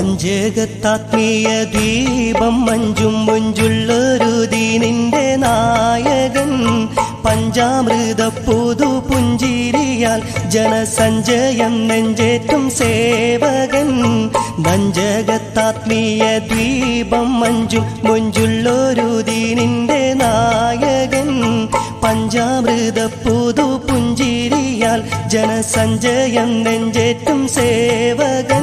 നെഞ്ചകത്താത്മീയ ദീപം മഞ്ചും മുഞ്ചുള്ളൊരു ദീനിന്റെ നായകൻ പഞ്ചാമൃത പുതു പുഞ്ചിരിയാൽ ജനസഞ്ചയം നെഞ്ചേറ്റും സേവകൻ നഞ്ചകത്താത്മീയ ദീപം മഞ്ചും മുഞ്ചുള്ളൊരു ദീനിന്റെ നായകൻ പഞ്ചാമൃത പുതു പുഞ്ചിരിയാൽ ജനസഞ്ചയം നെഞ്ചേറ്റും സേവകൻ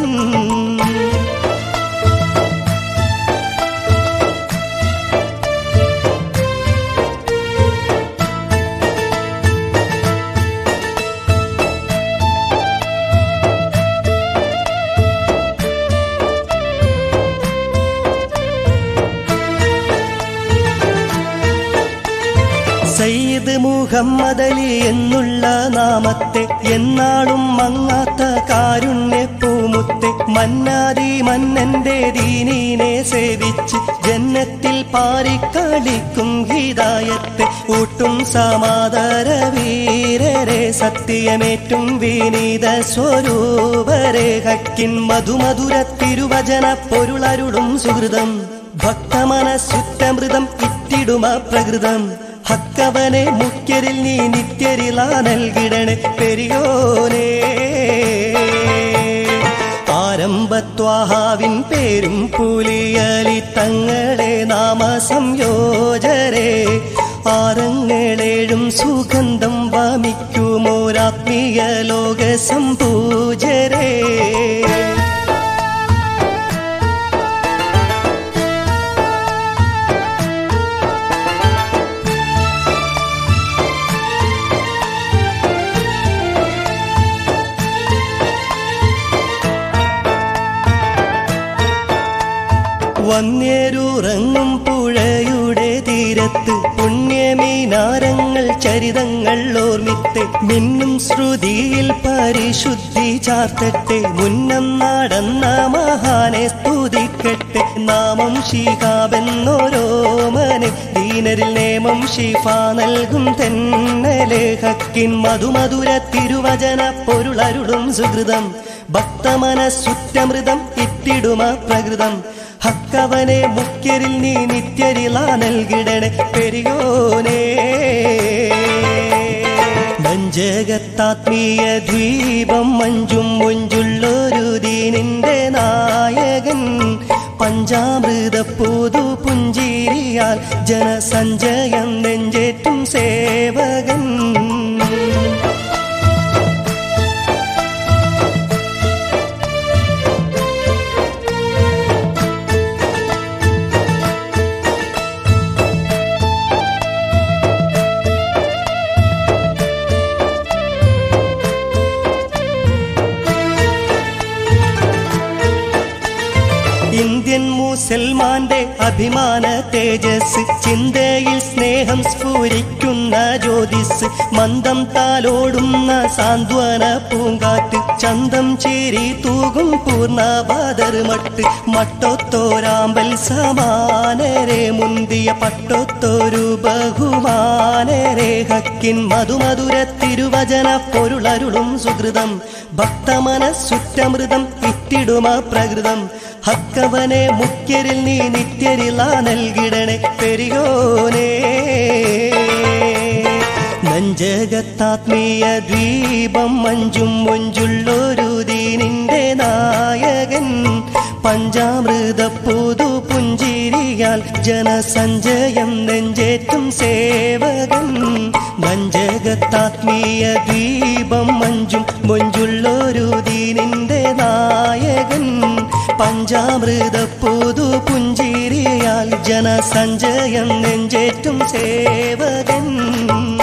സയ്യിദ് മുഹമ്മദ് അലി എന്നുള്ള നാമത്തെ എന്നാളും മങ്ങാത്ത കാരുണ്യ പൂമുത്തെ മന്നാതി മന്നന്റെ ദീനീനെ സേവിച്ച് ജന്നത്തിൽ പാരിക്കളിക്കും ഹിതായത്തെ ഊട്ടും സമാദര വീരരെ സത്യമേറ്റും വിനീത സ്വരൂപരെ ഹക്കിൻ മധുമധുര തിരുവചന പൊരുളരുളും സുഹൃതം ഭക്തമനസുറ്റമൃതം ഇറ്റിടുമ പ്രകൃതം ഹക്കവനെ മുഖ്യരിൽ നീ നിത്യരില നൽകിടണേ പെരിയോനേ ആരംഭത്വാഹാവിൻ പേരും പുലിയലി തങ്ങളെ നാമ സംയോജരെ ആരങ്ങളേഴും സുഗന്ധം വമിക്കുമോരാത്മീയ ലോക സംപൂജരേ വന്യരുറങ്ങും പുഴയുടെ തീരത്ത് പുണ്യമീനാരങ്ങൾ ചരിതങ്ങൾ ഓർമ്മിത്തെ മിന്നും ശ്രുതിയിൽ പരിശുദ്ധി ചാർത്തട്ടെ മുന്നം നടന്ന മഹാനെ സ്തുതിക്കട്ടെ നാമം ശീകാബെന്നോരോമനെ ദീനരിൽ നേമം ഷിഫ നൽകും തെന്നലെ ഹക്കിൻ മധുമധുര തിരുവചന പൊരുളരുളും സുഹൃതം ഭക്തമനസുറ്റമൃതം ഇത്തിടുമ പ്രകൃതം ഹക്കവനെ മുഖ്യരിൽ നീ നിത്യരില നൽകിടണേ പെരിയോനേ നഞ്ചകത്താത്മീയ ദ്വീപം മഞ്ചും മുഞ്ചുള്ളൊരു ദീനിന്റെ നായകൻ പഞ്ചാമൃത പുതു പുഞ്ചിരിയാൽ ജനസഞ്ചയം നെഞ്ചേറ്റും സേവകൻ ഇന്ത്യൻ മുസൽമാന്റെ അഭിമാന തേജസ് ചിന്തയിൽ സ്നേഹം സ്ഫുരിക്കുന്ന ജ്യോതിസ് മന്ദം താലോടുന്ന സാന്ത്വന പൂങ്കാറ്റ് ചന്തം ചേരി തൂകും പൂർണ്ണബാദർ മട്ട് മട്ടൊത്തോരാമ്പൽ സമാനരെ മുന്തിയ പട്ടൊത്തൊരു ബഹുമാനരെ ഹക്കിൻ മധുമധുര തിരുവചന പൊരുളരുളും സുഹൃതം ഭക്തമനസുറ്റമൃതം ഇറ്റിടുമ പ്രകൃതം ഹക്കവനെ മുഖ്യരിൽ നീ നിത്യരില നൽകിടണേ പെരിയോനേ നഞ്ചകത്താത്മീയ ദ്വീപം മഞ്ചും മൊഞ്ചുള്ളൊരു ദീനിന്റെ നായകൻ പഞ്ചാമൃത പുതു പുഞ്ചിരിയാൽ ജനസഞ്ചയം നെഞ്ചേറ്റും സേവകൻ നഞ്ചകത്താത്മീയ ദീപം മഞ്ചും മൊഞ്ചുള്ളൊരു ദീനിന്റെ നായകൻ പഞ്ചാമൃത പുതു പുഞ്ചിരിയാൽ ജനസഞ്ചയം നെഞ്ചേറ്റും സേവകൻ